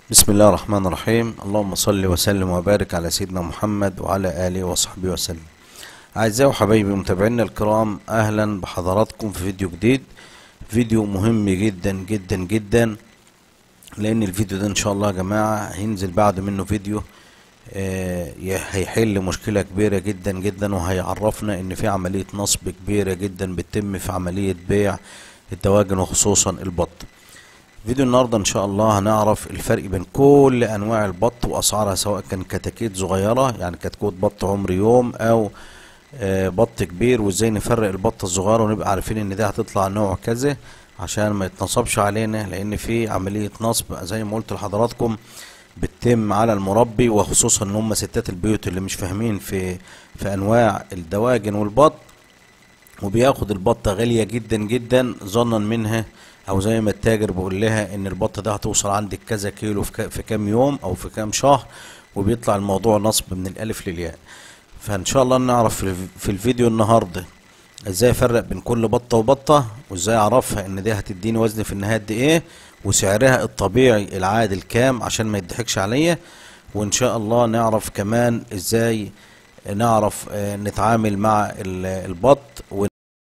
بسم الله الرحمن الرحيم اللهم صل وسلم وبارك على سيدنا محمد وعلى آله وصحبه وسلم أعزائي وحبايبي متابعينا الكرام أهلا بحضراتكم في فيديو جديد فيديو مهم جدا جدا جدا لأن الفيديو ده إن شاء الله يا جماعة هينزل بعد منه فيديو آه، هيحل مشكلة كبيرة جدا جدا وهيعرفنا إن في عملية نصب كبيرة جدا بتتم في عملية بيع الدواجن وخصوصا البط فيديو النهارده ان شاء الله هنعرف الفرق بين كل انواع البط واسعارها سواء كان كتاكيت صغيره يعني كتكوت بط عمر يوم او آه، بط كبير وازاي نفرق البطه الصغيره ونبقى عارفين ان ده هتطلع نوع كذا عشان ما يتنصبش علينا لان في عمليه نصب زي ما قلت لحضراتكم بتتم على المربي وخصوصا ان هم ستات البيوت اللي مش فاهمين في في انواع الدواجن والبط وبياخد البطة غالية جدا جدا ظنا منها او زي ما التاجر بيقول لها ان البطة ده هتوصل عندك كذا كيلو في, ك- في كام يوم او في كام شهر وبيطلع الموضوع نصب من الالف للياء فان شاء الله نعرف في الف- في الفيديو النهاردة ازاي افرق بين كل بطة وبطة وازاي اعرفها ان دي هتديني وزن في النهاية قد ايه وسعرها الطبيعي العادل كام عشان ما يضحكش عليا وان شاء الله نعرف كمان ازاي نعرف آه، نتعامل مع ال- البط و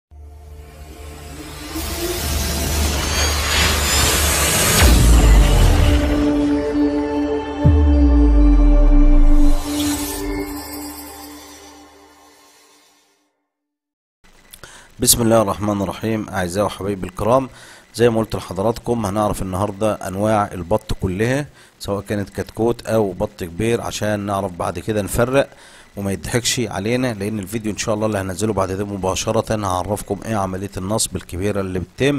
بسم الله الرحمن الرحيم اعزائي وحبايبي الكرام زي ما قلت لحضراتكم هنعرف النهارده انواع البط كلها سواء كانت كتكوت او بط كبير عشان نعرف بعد كده نفرق وما يضحكش علينا لان الفيديو ان شاء الله اللي هنزله بعد ده مباشره هعرفكم ايه عمليه النصب الكبيره اللي بتتم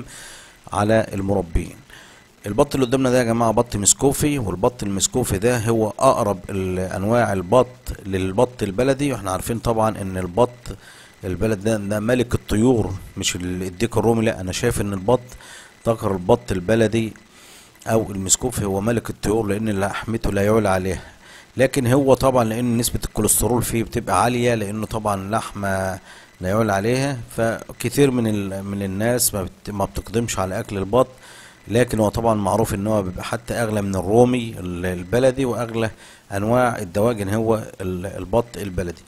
على المربين البط اللي قدامنا ده يا جماعه بط مسكوفي والبط المسكوفي ده هو اقرب ال- انواع البط للبط البلدي واحنا عارفين طبعا ان البط البلد ده, ده ملك الطيور مش ال- الديك الرومي لا انا شايف ان البط ذكر البط البلدي او المسكوفي هو ملك الطيور لان لحمته لا يعلى عليها لكن هو طبعا لان نسبة الكوليسترول فيه بتبقى عالية لانه طبعا لحمة لا يعلى عليها فكتير من ال... من الناس ما, بت... ما بتقدمش على اكل البط لكن هو طبعا معروف ان هو بيبقى حتى اغلى من الرومي ال- البلدي واغلى انواع الدواجن هو ال- البط البلدي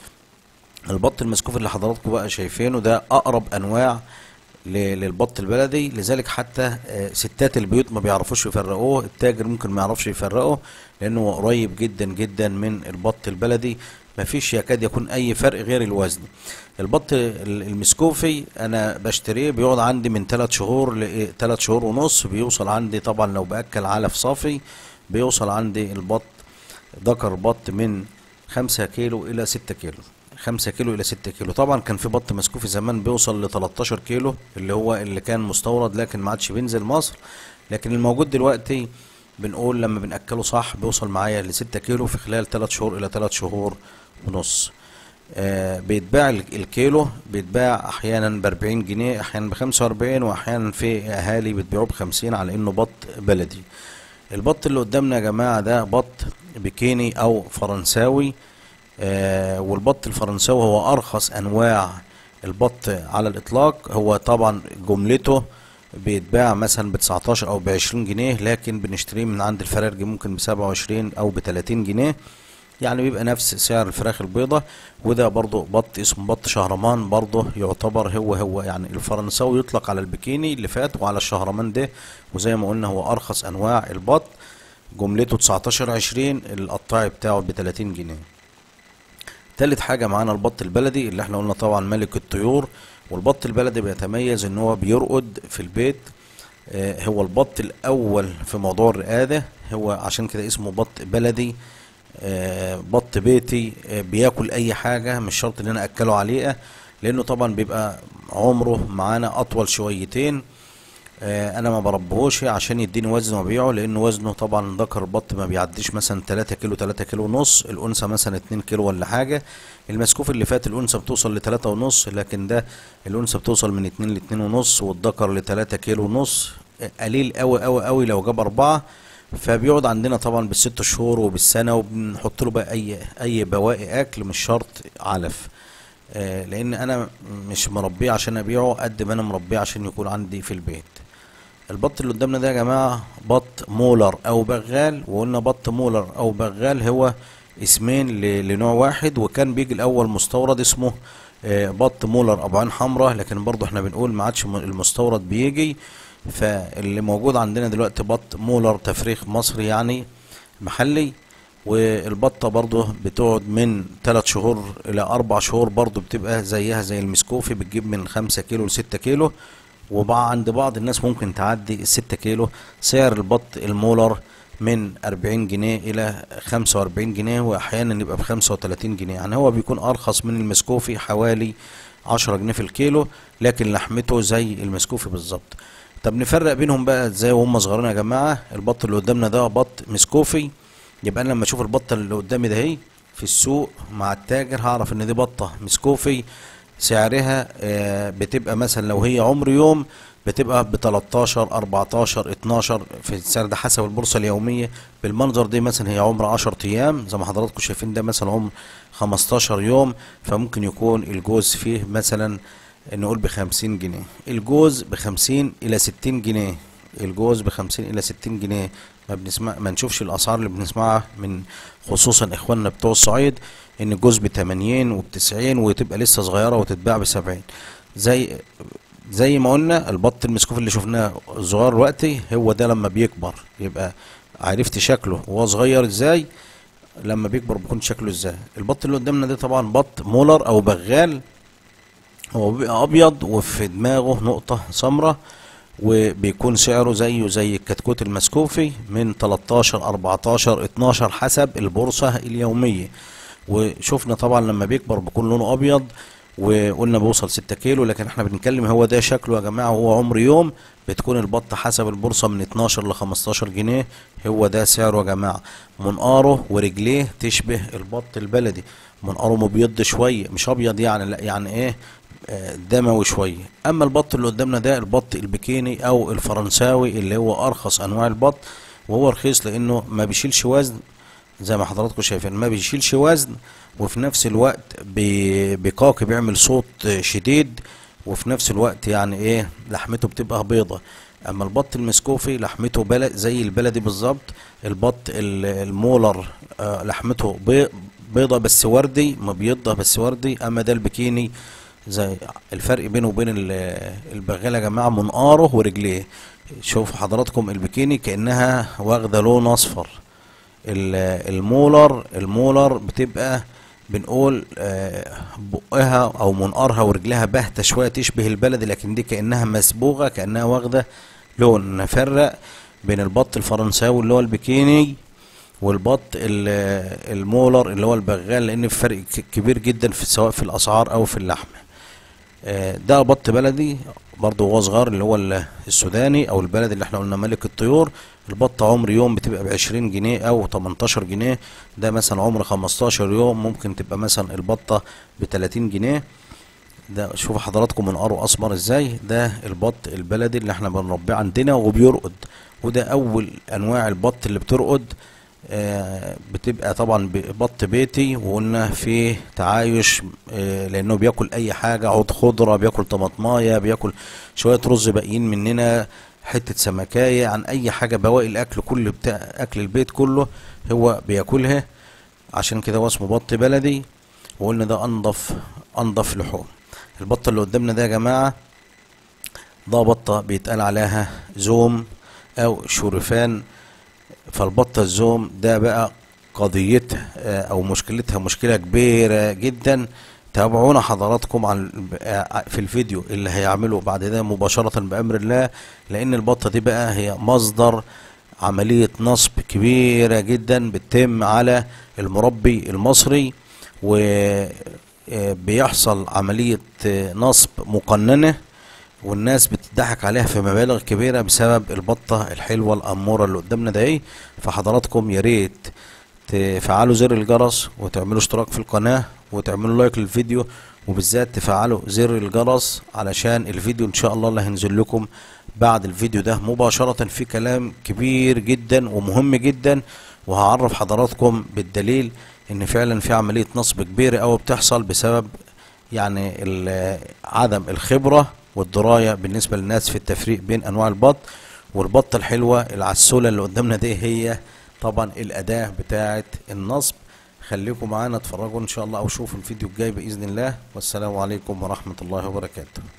البط المسكوف اللي حضراتكم بقى شايفينه ده اقرب انواع ل- للبط البلدي لذلك حتى آه، ستات البيوت ما بيعرفوش يفرقوه التاجر ممكن ما يعرفش يفرقه لانه هو قريب جدا جدا من البط البلدي ما فيش يكاد يكون اي فرق غير الوزن البط ال- المسكوفي انا بشتريه بيقعد عندي من 3 شهور ل 3 شهور ونص بيوصل عندي طبعا لو باكل علف صافي بيوصل عندي البط ذكر بط من خمسة كيلو إلى ستة كيلو خمسة كيلو إلى ستة كيلو طبعا كان في بط مسكوفي زمان بيوصل ل 13 كيلو اللي هو اللي كان مستورد لكن ما عادش بينزل مصر لكن الموجود دلوقتي بنقول لما بنأكله صح بيوصل معايا لستة كيلو في خلال تلات شهور إلى تلات شهور ونص آه بيتباع ال- الكيلو بيتباع احيانا ب 40 جنيه احيانا ب 45 واحيانا في اهالي بتبيعوه ب 50 على انه بط بلدي البط اللي قدامنا يا جماعه ده بط بكيني او فرنساوي آه والبط الفرنساوي هو ارخص انواع البط على الاطلاق هو طبعا جملته بيتباع مثلا ب 19 او ب 20 جنيه لكن بنشتريه من عند الفرارجي ممكن ب 27 او ب 30 جنيه يعني بيبقى نفس سعر الفراخ البيضة وده برضو بط اسمه بط شهرمان برضو يعتبر هو هو يعني الفرنساوي يطلق على البكيني اللي فات وعلى الشهرمان ده وزي ما قلنا هو ارخص انواع البط جملته 19 20 القطاعي بتاعه ب 30 جنيه تالت حاجة معانا البط البلدي اللي احنا قلنا طبعا ملك الطيور والبط البلدي بيتميز ان هو بيرقد في البيت آه، هو البط الاول في موضوع الرقادة هو عشان كده اسمه بط بلدي آه، بط بيتي آه، بياكل اي حاجة مش شرط ان انا اكله عليقة لانه طبعا بيبقى عمره معانا اطول شويتين آه، انا ما بربهوش عشان يديني وزن وبيعه لان وزنه طبعا ذكر البط ما بيعديش مثلا 3 كيلو 3 كيلو ونص الانثى مثلا 2 كيلو ولا حاجه المسكوف اللي فات الانثى بتوصل ل 3 ونص لكن ده الانثى بتوصل من 2 ل 2 ونص والذكر ل 3 كيلو ونص آه، قليل قوي قوي قوي لو جاب اربعه فبيقعد عندنا طبعا بالست شهور وبالسنه وبنحط له بقى اي اي بواقي اكل مش شرط علف آه، لان انا مش مربيه عشان ابيعه قد ما انا مربيه عشان يكون عندي في البيت البط اللي قدامنا ده يا جماعة بط مولر او بغال وقلنا بط مولر او بغال هو اسمين ل- لنوع واحد وكان بيجي الاول مستورد اسمه آه، بط مولر ابو عين حمراء لكن برضه احنا بنقول ما عادش م- المستورد بيجي فاللي موجود عندنا دلوقتي بط مولر تفريخ مصري يعني محلي والبطة برضه بتقعد من 3 شهور إلى أربع شهور برضه بتبقى زيها زي المسكوفي بتجيب من 5 كيلو ل 6 كيلو وبعد عند بعض الناس ممكن تعدي ال 6 كيلو سعر البط المولر من 40 جنيه إلى 45 جنيه وأحيانا يبقى ب 35 جنيه يعني هو بيكون أرخص من المسكوفي حوالي 10 جنيه في الكيلو لكن لحمته زي المسكوفي بالظبط طب نفرق بينهم بقى ازاي وهم صغيرين يا جماعة البط اللي قدامنا ده بط مسكوفي يبقى انا لما اشوف البطه اللي قدامي ده اهي في السوق مع التاجر هعرف ان دي بطه مسكوفي سعرها آه، بتبقى مثلا لو هي عمر يوم بتبقى ب 13 14 12 في السعر ده حسب البورصه اليوميه بالمنظر دي مثلا هي عمر 10 ايام زي ما حضراتكم شايفين ده مثلا عمر 15 يوم فممكن يكون الجوز فيه مثلا نقول ب 50 جنيه الجوز ب 50 الى 60 جنيه الجوز ب 50 الى 60 جنيه ما بنسمع ما نشوفش الاسعار اللي بنسمعها من خصوصا اخواننا بتوع الصعيد ان الجوز ب 80 وب 90 وتبقى لسه صغيره وتتباع ب 70 زي زي ما قلنا البط المسكوف اللي شفناه الصغير دلوقتي هو ده لما بيكبر يبقى عرفت شكله وهو صغير ازاي لما بيكبر بيكون شكله ازاي البط اللي قدامنا ده طبعا بط مولر او بغال هو بيبقى ابيض وفي دماغه نقطة سمراء وبيكون سعره زيه زي الكتكوت المسكوفي من 13 14 12 حسب البورصة اليومية وشفنا طبعا لما بيكبر بيكون لونه ابيض وقلنا بيوصل 6 كيلو لكن احنا بنتكلم هو ده شكله يا جماعة هو عمر يوم بتكون البطة حسب البورصة من 12 ل 15 جنيه هو ده سعره يا جماعة منقاره ورجليه تشبه البط البلدي منقاره مبيض شوية مش ابيض يعني لا يعني ايه آه، دموي شويه اما البط اللي قدامنا ده البط البكيني او الفرنساوي اللي هو ارخص انواع البط وهو رخيص لانه ما بيشيلش وزن زي ما حضراتكم شايفين ما بيشيلش وزن وفي نفس الوقت بي- بيقاقي بيعمل صوت آه، شديد وفي نفس الوقت يعني ايه لحمته بتبقى بيضة اما البط المسكوفي لحمته بلد زي البلدي بالظبط البط ال- المولر آه، لحمته بي- بيضة بس وردي مبيضة بس وردي اما ده البكيني زي الفرق بينه وبين ال- البغال يا جماعه منقاره ورجليه شوفوا حضراتكم البكيني كانها واخده لون اصفر ال- المولر المولر بتبقى بنقول آه، بقها او منقارها ورجلها باهته شويه تشبه البلدي لكن دي كانها مسبوغه كانها واخده لون نفرق بين البط الفرنساوي اللي هو البكيني والبط ال- المولر اللي هو البغال لان في فرق ك- كبير جدا في سواء في الاسعار او في اللحم آه، ده بط بلدي برضه هو صغير اللي هو ال- السوداني او البلدي اللي احنا قلنا ملك الطيور البطة عمر يوم بتبقى بعشرين جنيه او 18 جنيه ده مثلا عمر 15 يوم ممكن تبقى مثلا البطة بتلاتين جنيه ده شوفوا حضراتكم منقاره اسمر ازاي ده البط البلدي اللي احنا بنربيه عندنا وبيرقد وده اول انواع البط اللي بترقد آه، بتبقى طبعا ب- بط بيتي وقلنا فيه تعايش آه، لانه بياكل اي حاجه عود خضره بياكل طماطمايه بياكل شويه رز باقيين مننا حته سمكايه عن اي حاجه بواقي الاكل كل بتاع اكل البيت كله هو بياكلها عشان كده هو اسمه بط بلدي وقلنا ده انضف انضف لحوم البطه اللي قدامنا ده يا جماعه ده بطه بيتقال عليها زوم او شورفان فالبطة الزوم ده بقى قضيتها آه، او مشكلتها مشكلة كبيرة جدا تابعونا حضراتكم عن آه، في الفيديو اللي هيعمله بعد ده مباشرة بأمر الله لأن البطة دي بقى هي مصدر عملية نصب كبيرة جدا بتتم على المربي المصري وبيحصل عملية آه، نصب مقننة والناس بتضحك عليها في مبالغ كبيرة بسبب البطة الحلوة الأمورة اللي قدامنا ده ايه فحضراتكم يا ريت تفعلوا زر الجرس وتعملوا اشتراك في القناة وتعملوا لايك للفيديو وبالذات تفعلوا زر الجرس علشان الفيديو ان شاء الله اللي هينزل لكم بعد الفيديو ده مباشرة في كلام كبير جدا ومهم جدا وهعرف حضراتكم بالدليل ان فعلا في عملية نصب كبيرة اوي بتحصل بسبب يعني ال- عدم الخبرة والدراية بالنسبة للناس في التفريق بين أنواع البط والبطة الحلوة العسولة اللي قدامنا دي هي طبعا الأداة بتاعة النصب خليكم معانا اتفرجوا إن شاء الله أو شوفوا الفيديو الجاي بإذن الله والسلام عليكم ورحمة الله وبركاته